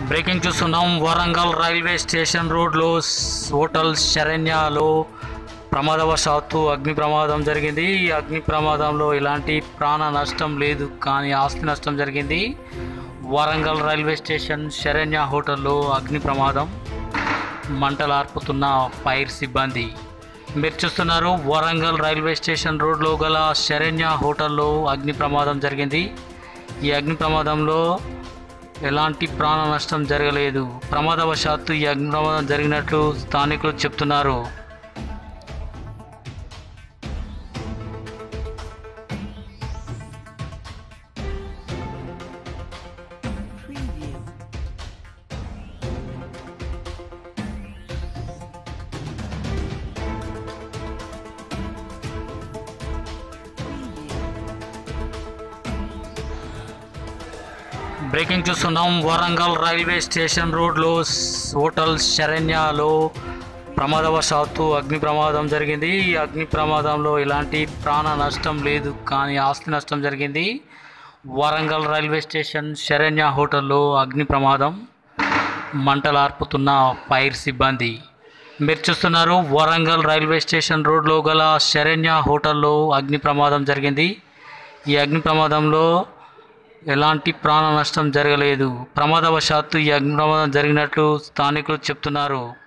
Breaking చూస్తున్నాం Warangal railway station రోడ్లో స్- హోటల్ శరణ్యలో ప్రమాదవశాత్తు అగ్ని ప్రమాదం జరిగింది ఈ అగ్ని ప్రమాదంలో ఎలాంటి ప్రాణ నష్టం లేదు కానీ ఆస్తి నష్టం జరిగింది వరంగల్ రైల్వే స్టేషన్ శరణ్య హోటల్లో అగ్ని ప్రమాదం మంటలార్పుతున్న ఫైర్ సిబ్బంది మీరు చూస్తున్నారు వరంగల్ రైల్వే స్టేషన్ రోడ్లో గల శరణ్య హోటల్లో అగ్ని ప్రమాదం జరిగింది ఈ అగ్ని ప్రమాదంలో ఎలాంటి ప్రాణ నష్టం జరగలేదు ప్రమాదవశాత్తు ఈ అగ్ని ప్రమాదం జరిగినట్లు స్థానికులు చెప్తున్నారు Preview. Preview. బ్రేకింగ్ చూస్తున్నాం వరంగల్ రైల్వే స్టేషన్ రోడ్లో స్- హోటల్ శరణ్యలో ప్రమాదవశాత్తు అగ్ని ప్రమాదం జరిగింది ఈ అగ్ని ప్రమాదంలో ఎలాంటి ప్రాణ నష్టం లేదు కానీ ఆస్తి నష్టం జరిగింది వరంగల్ రైల్వే స్టేషన్ శరణ్య హోటల్లో అగ్ని ప్రమాదం మంటలార్పుతున్న ఫైర్ సిబ్బంది మీరు చూస్తున్నారు వరంగల్ రైల్వే స్టేషన్ రోడ్లో గల శరణ్య హోటల్లో అగ్ని ప్రమాదం జరిగింది ఈ అగ్ని ప్రమాదంలో ఎలాంటి ప్రాణ నష్టం జరగలేదు ప్రమాదవశాత్తు ఈ అగ్ని ప్రమాదం జరిగినట్లు స్థానికులు చెప్తున్నారు